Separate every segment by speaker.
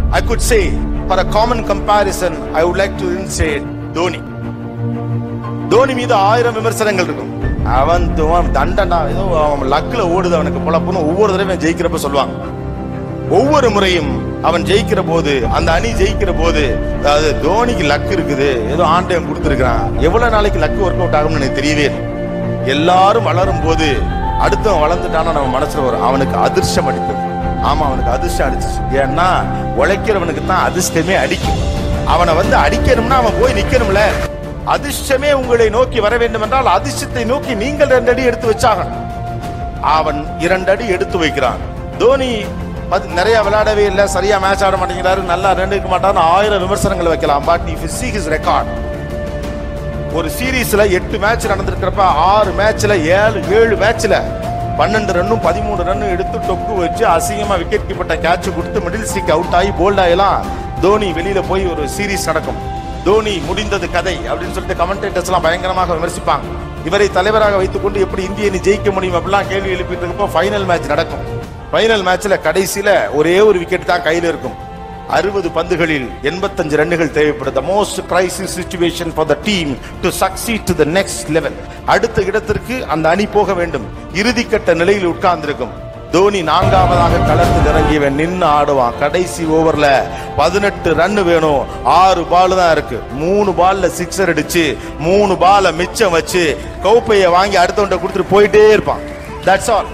Speaker 1: I could say, for a common comparison, I would like to say Dhoni. Dhoni மீது ஆயிரம் விமர்சனங்கள் இருக்கும் அவன் துவம் தண்டனா ஏதோ அவன் லக்ல ஓடுது அவனுக்கு பொழப்புன்னு ஒவ்வொரு தடவையும் ஜெயிக்கிறப்ப சொல்லுவாங்க ஒவ்வொரு முறையும் அவன் ஜெயிக்கிற போது அந்த அணி ஜெயிக்கிற போது அதாவது தோனிக்கு லக் இருக்குது ஏதோ ஆண்டையன் கொடுத்துருக்கான் எவ்வளவு நாளைக்கு லக் ஒர்க் அவுட் ஆகும்னு எனக்கு தெரியவே இல்லை எல்லாரும் வளரும் போது அடுத்தவன் வளர்ந்துட்டானா நம்ம மனசுல வரும் அவனுக்கு அதிர்ஷ்டம் அடிக்கும் ஆமா அவனுக்கு அதிர்ஷ்டம் அடிச்சிச்சு ஏன்னா உழைக்கிறவனுக்கு தான் அதிர்ஷ்டமே அடிக்கும் அவனை வந்து அடிக்கணும்னா அவன் போய் நிக்கணும்ல அதிர்ஷ்டமே உங்களை நோக்கி வர வேண்டும் என்றால் அதிர்ஷ்டத்தை நோக்கி நீங்கள் ரெண்டு அடி எடுத்து வச்சாகணும் அவன் இரண்டு அடி எடுத்து வைக்கிறான் தோனி பத்- நிறைய விளையாடவே இல்லை சரியா மேட்ச் ஆட மாட்டேங்கிறாரு நல்லா ரன் எடுக்க மாட்டாருன்னு ஆயிரம் விமர்சனங்கள் வைக்கலாம் but if see his record ஒரு சீரீஸ்ல எட்டு மேட்ச் நடந்திருக்கிறப்ப ஆறு மேட்ச்ல ஏழு ஏழு மேட்ச்ல பன்னெண்டு ரன்னும் பதிமூணு ரன்னும் எடுத்து டொக்கு வச்சு அசிங்கமா விக்கெட் கீப்பட்ட கேட்ச் கொடுத்து மிடில் ஸ்டிக் அவுட் ஆகி போல்ட் ஆகலாம் தோனி வெளியில போய் ஒரு சீரீஸ் நடக்கும் தோனி முடிந்தது கதை அப்படின்னு சொல்லிட்டு கமெண்டேட்டர்ஸ் எல்லாம் பயங்கரமாக விமர்சிப்பாங்க இவரை தலைவராக வைத்துக்கொண்டு எப்படி இந்திய அணி ஜெயிக்க முடியும் அப்படிலாம் கேள்வி எழுப்பிட்டு இருக்கப்போ ஃபைனல் மேட்ச் நடக்கும் ஃபைனல் மேட்ச்ல கடைசியில ஒரே ஒரு விக்கெட் தான் கையில இருக்கும் அறுபது பந்துகளில் எண்பத்தஞ்சு ரன்னுகள் தேவைப்படும் the most crisis situation for the team to succeed to the next level அடுத்த இடத்திற்கு அந்த அணி போக வேண்டும் இறுதிக்கட்ட நிலையில் உட்கார்ந்திருக்கும் தோனி நான்காவதாக களத்தில் இறங்கியவன் நின்னு ஆடுவான் கடைசி ஓவர்ல பதினெட்டு ரன் வேணும் ஆறு பால் தான் இருக்கு மூணு பால்ல சிக்ஸர் அடிச்சு மூணு பால மிச்சம் வச்சு கௌப்பைய வாங்கி அடுத்தவன்ட்ட கொடுத்துட்டு போயிட்டே இருப்பான் that's all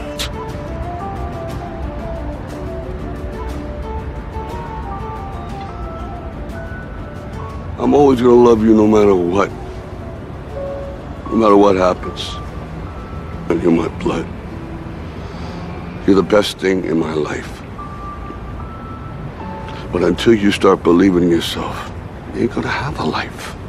Speaker 2: I'm always gonna love you no matter what. No matter what happens. And you're my blood. You're the best thing in my life. But until you start believing in yourself, you ain't gonna have a life.